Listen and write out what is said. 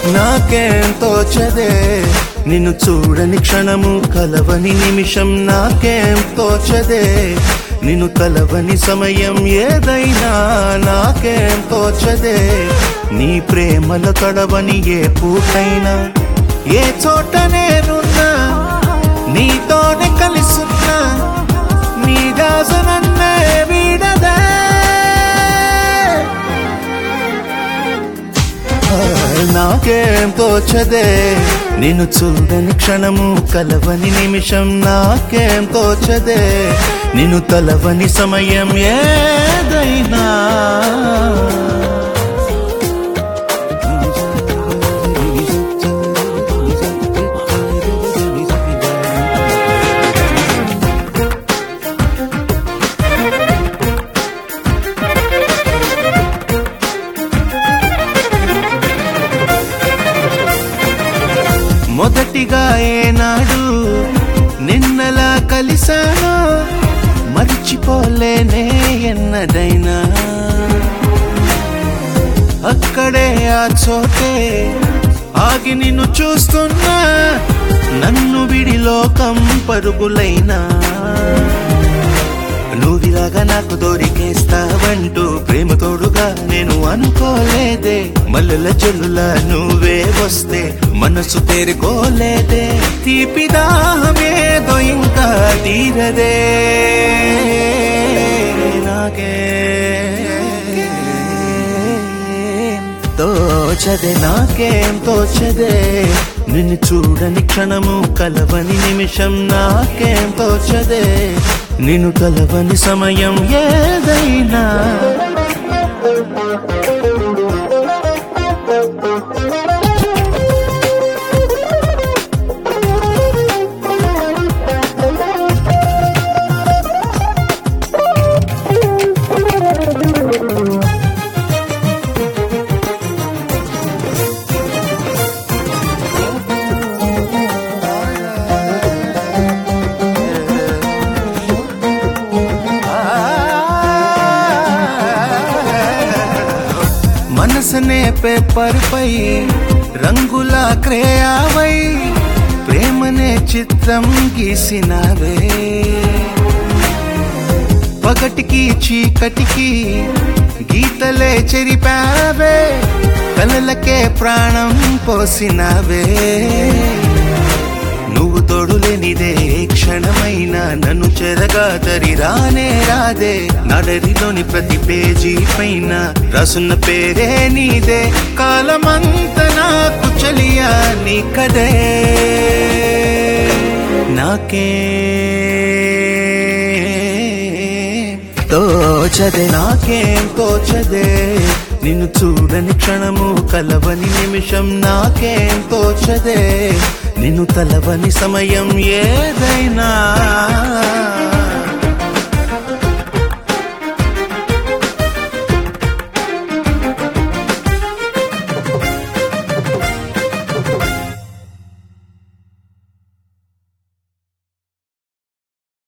నాకేం తోచదే నిన్ను చూడని క్షణము కలవని నిమిషం నాకేం తోచదే నిన్ను కలవని సమయం ఏదైనా నాకేం తోచదే నీ ప్రేమల తడవని ఏ పూటైనా ఏ చోట నేనున్నా నీతోనే కలిసున్నా నీ దాస నన్నే వీడదే నాకేం తోచదే నిన్ను చూడని క్షణము కలవని నిమిషం నాకేం తోచదే నిన్ను తలవని సమయం ఏదైనా మొదటిగా ఏనాడు నిన్నలా కలిసాను మర్చిపోలేనే ఎన్నడైనా అక్కడే ఆ చోటే ఆగి నిన్ను చూస్తున్నా నన్ను విడి లోకం పరుగులైనా నువ్విలాగా నాకు దొరికేస్తావంటూ ప్రేమ తోడుగా నేను అనుకోలేదే మల్లెల చెల్లులా నువ్వే వస్తే మనసు తేరుకోలేదే తీపి దాహమేదో ఇంకా తీరదే నాకే తోచదే నాకేం తోచదే నిన్ను చూడని క్షణము కలవని నిమిషం నాకేం తోచదే నిన్ను కలవని సమయం ఏదైనా మనసనే పేపర్ పై రంగుల క్రేయావై ప్రేమనే చిత్రం గీసినావే పగటికి చీకటికి గీతలే చెరిపావే కలలకే ప్రాణం పోసినావే నువ్వు తోడులేనిదే ఏ క్షణమైనా నన్ను చెరగా తరి రానే రాదే నడరిలోని ప్రతి పేజీ పైన రాసున్న పేరే నీదే కాలమంత నాకు చలియా నీ కదే నాకే తోచదే నాకేం తోచదే నిన్ను చూడని క్షణము కలవని నిమిషం నాకేం తోచదే నిన్ను తలవని సమయం ఏదైనా